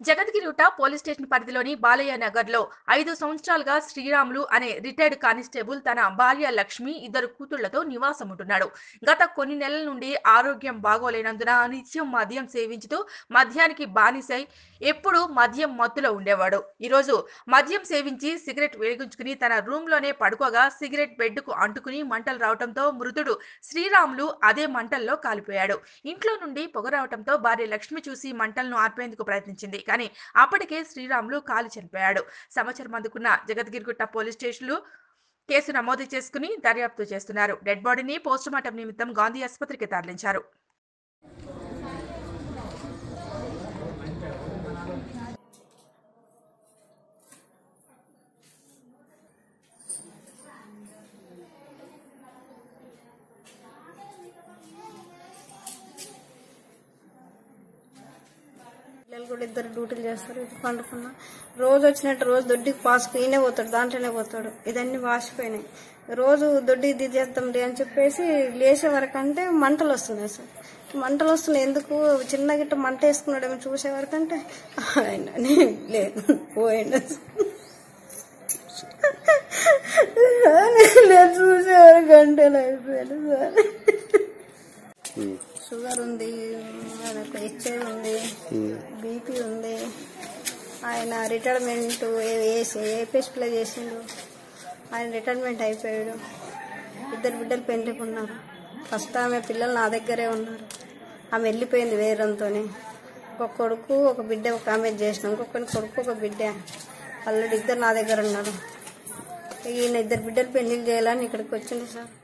Jagadgirigutta police station పరిధిలోని బాలయ్య నగర్ లో ఐదు సంవత్సరాలుగా శ్రీరాములు అనే రిటైర్డ్ కానిస్టేబుల్ తన భార్య లక్ష్మి ఇద్దరు కూతుళ్లతో నివాసం ఉంటున్నాడు గత కొన్ని నెలల నుండి ఆరోగ్యం బాగోలేనందున నిత్యం మద్యం సేవించుతూ మద్యానికి బానిసై ఎప్పుడూ మద్యం మత్తులో ఉండేవాడు ఈరోజు మద్యం సేవించి సిగరెట్ వెలిగించుకుని తన రూమ్ లోనే పడుకోగా సిగరెట్ బెడ్ కు అంటుకుని మంటలు రావడంతో మృతుడు శ్రీరాములు అదే మంటల్లో కాలిపోయాడు ఇంట్లో నుండి పొగ రావడంతో భార్య లక్ష్మి చూసి మంటలను ఆర్పేందుకు ప్రయత్నించింది కానీ అప్పటికే శ్రీరాములు కాలి చనిపోయాడు సమాచారం అందుకున్న జగద్గిరిగుట్ట పోలీస్ స్టేషన్లు కేసు నమోదు చేసుకుని దర్యాప్తు చేస్తున్నారు డెడ్ బాడీని పోస్టుమార్టం నిమిత్తం గాంధీ ఆసుపత్రికి తరలించారు పిల్లలు కూడా ఇద్దరు డ్యూటీలు చేస్తారు ఇది పండుకున్నా రోజు వచ్చినట్టు రోజు దొడ్డికి పాసుకు ఈయనే పోతాడు దాంట్లోనే పోతాడు ఇదన్నీ వాసిపోయినాయి రోజు దొడ్డి ఇది చేద్దాం అని చెప్పేసి లేచే వరకు అంటే మంటలు వస్తున్నాయి సార్ మంటలు వస్తున్నాయి ఎందుకు చిన్న గిట్ట మంట వేసుకున్నాడేమో చూసే వరకు అంటే ఆయన నేను లేదు పోయిండు లేదు చూసే వరకు అంటే అయిపోయాడు సార్ షుగర్ ఉంది ఆయనకు హెచ్ఐ ఉంది బీపీ ఉంది ఆయన రిటైర్మెంట్ వేసి ఏపీఎస్లో చేసిండు ఆయన రిటైర్మెంట్ అయిపోయాడు ఇద్దరు బిడ్డలు పెంచుకున్నారు ఫస్ట్ ఆమె పిల్లలు నా దగ్గరే ఉన్నారు ఆమె వెళ్ళిపోయింది వేరంతోనే ఒక కొడుకు ఒక బిడ్డ ఒక ఆమె చేసిన ఇంకొకరి కొడుకు ఒక బిడ్డ ఆల్రెడీ ఇద్దరు నా దగ్గర ఉన్నారు ఈయన ఇద్దరు బిడ్డలు పెళ్లి చేయాలని ఇక్కడికి వచ్చింది సార్